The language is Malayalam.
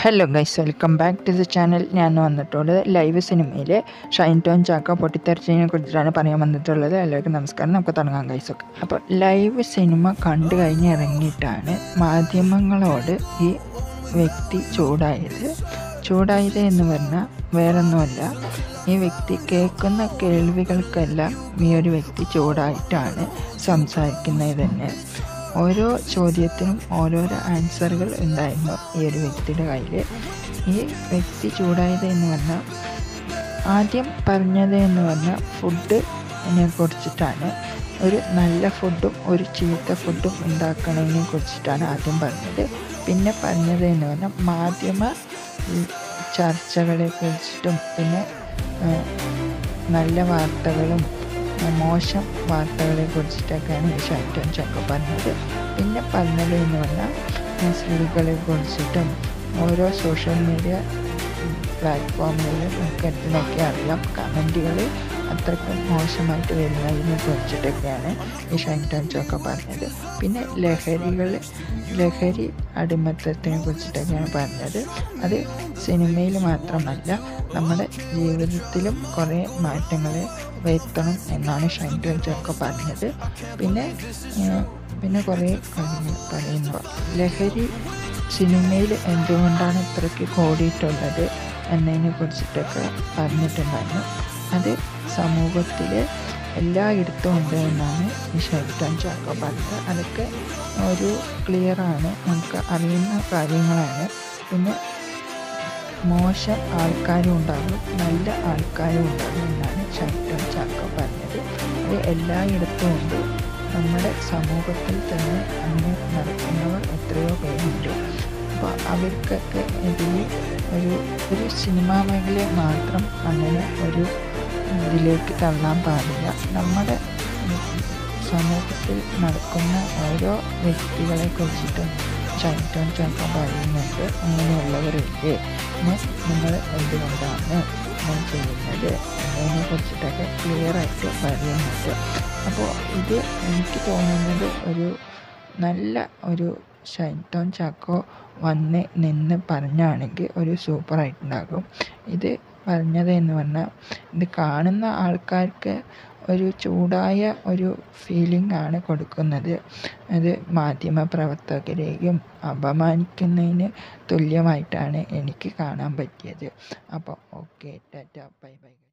hello guys welcome back to the channel ഞാൻ വന്നിട്ടുള്ളത് ലൈവ് സിനിമയിലെ ഷൈൻ ടോൺ ചാക്ക പൊട്ടിത്തെറിച്ചതിനെ കുറിച്ചിട്ടാണ് പറയാൻ വന്നിട്ടുള്ളത് എല്ലാവർക്കും നമസ്കാരം നമുക്ക് തുടങ്ങാം ഗൈസ് ഒക്കെ അപ്പോൾ ലൈവ് സിനിമ കണ്ടു കഴിഞ്ഞ് ഇറങ്ങിയിട്ടാണ് മാധ്യമങ്ങളോട് ഈ വ്യക്തി ചൂടായത് ചൂടായത് എന്ന് പറഞ്ഞാൽ വേറൊന്നുമല്ല ഈ വ്യക്തി കേൾക്കുന്ന കേൾവികൾക്കെല്ലാം ഈ ഒരു വ്യക്തി ചൂടായിട്ടാണ് സംസാരിക്കുന്നത് തന്നെ ഓരോ ചോദ്യത്തിനും ഓരോരോ ആൻസറുകൾ ഉണ്ടായിരുന്നു ഈ ഒരു വ്യക്തിയുടെ കയ്യിൽ ഈ വ്യക്തി ചൂടായത് എന്ന് പറഞ്ഞാൽ ആദ്യം പറഞ്ഞത് എന്ന് പറഞ്ഞാൽ ഫുഡിനെ കുറിച്ചിട്ടാണ് ഒരു നല്ല ഫുഡും ഒരു ചീത്ത ഫുഡും ഉണ്ടാക്കുന്നതിനെ കുറിച്ചിട്ടാണ് ആദ്യം പറഞ്ഞത് പിന്നെ പറഞ്ഞത് എന്ന് പറഞ്ഞാൽ മാധ്യമ ചർച്ചകളെ കുറിച്ചിട്ടും പിന്നെ നല്ല വാർത്തകളും മോശം വാർത്തകളെ കുറിച്ചിട്ടൊക്കെയാണ് ഈ ഷൈറ്റോൻ ചക്ക പറഞ്ഞത് പിന്നെ പറഞ്ഞത് എന്ന് പറഞ്ഞാൽ സ്ത്രീകളെ കുറിച്ചിട്ടും ഓരോ സോഷ്യൽ മീഡിയ പ്ലാറ്റ്ഫോമുകളിലും ഒക്കെ ഇതിനൊക്കെ അറിയാം കമൻറ്റുകൾ അത്രയ്ക്ക് മോശമായിട്ട് വരുന്നതിനെ കുറിച്ചിട്ടൊക്കെയാണ് ഈ ഷൈൻടോൺ ചോക്ക പറഞ്ഞത് പിന്നെ ലഹരികൾ ലഹരി അടിമത്തത്തിനെ കുറിച്ചിട്ടൊക്കെയാണ് പറഞ്ഞത് അത് സിനിമയിൽ മാത്രമല്ല നമ്മുടെ ജീവിതത്തിലും കുറേ മാറ്റങ്ങൾ വരുത്തണം എന്നാണ് ഷൈൻടോൺ ചോക്ക പറഞ്ഞത് പിന്നെ പിന്നെ കുറേ കാര്യങ്ങൾ പറയുമ്പോൾ ലഹരി സിനിമയിൽ എന്തുകൊണ്ടാണ് ഇത്രയ്ക്ക് കൂടിയിട്ടുള്ളത് എന്നതിനെ കുറിച്ചിട്ടൊക്കെ പറഞ്ഞിട്ടുണ്ടായിരുന്നു അത് സമൂഹത്തിൽ എല്ലായിടത്തും ഉണ്ട് എന്നാണ് ഈ ഷെൽട്ടൺ ചാക്കോ പറഞ്ഞത് അതൊക്കെ ഒരു ക്ലിയറാണ് നമുക്ക് അറിയുന്ന കാര്യങ്ങളാണ് പിന്നെ മോശം ആൾക്കാരും ഉണ്ടാകും നല്ല ആൾക്കാരും ഉണ്ടാകും എന്നാണ് ഷെൽട്ടൺ ചാക്കോ പറഞ്ഞത് അത് എല്ലായിടത്തും ഉണ്ട് നമ്മുടെ സമൂഹത്തിൽ തന്നെ അങ്ങനെ നടക്കുന്നവർ എത്രയോ പേരുണ്ട് അപ്പോൾ അവർക്കൊക്കെ ഇതിൽ ഒരു ഒരു സിനിമാ മേഖലയെ മാത്രം അങ്ങനെ ഒരു ഇതിലേക്ക് തള്ളാൻ പാടില്ല നമ്മുടെ സമൂഹത്തിൽ നടക്കുന്ന ഓരോ വ്യക്തികളെ കുറിച്ചിട്ടും ചൈറ്റോൺ ചിലപ്പോൾ പറയുന്നുണ്ട് അങ്ങനെയുള്ളവരില്ലേ നിങ്ങൾ എന്തുകൊണ്ടാണ് ഞാൻ ചെയ്യുന്നത് എന്നതിനെ കുറിച്ചിട്ടൊക്കെ ക്ലിയറായിട്ട് പറയുന്നുണ്ട് അപ്പോൾ ഇത് എനിക്ക് തോന്നുന്നത് ഒരു നല്ല ഒരു ഷൈറ്റോൺ ചാക്കോ വന്ന് നിന്ന് പറഞ്ഞാണെങ്കിൽ ഒരു സൂപ്പറായിട്ടുണ്ടാകും ഇത് പറഞ്ഞത് എന്ന് പറഞ്ഞാൽ ഇത് കാണുന്ന ആൾക്കാർക്ക് ഒരു ചൂടായ ഒരു ഫീലിംഗ് ആണ് കൊടുക്കുന്നത് അത് മാധ്യമ പ്രവർത്തകരെയും അപമാനിക്കുന്നതിന് തുല്യമായിട്ടാണ് എനിക്ക് കാണാൻ പറ്റിയത് അപ്പോൾ ഓക്കെ ടാറ്റ ബൈ ബൈ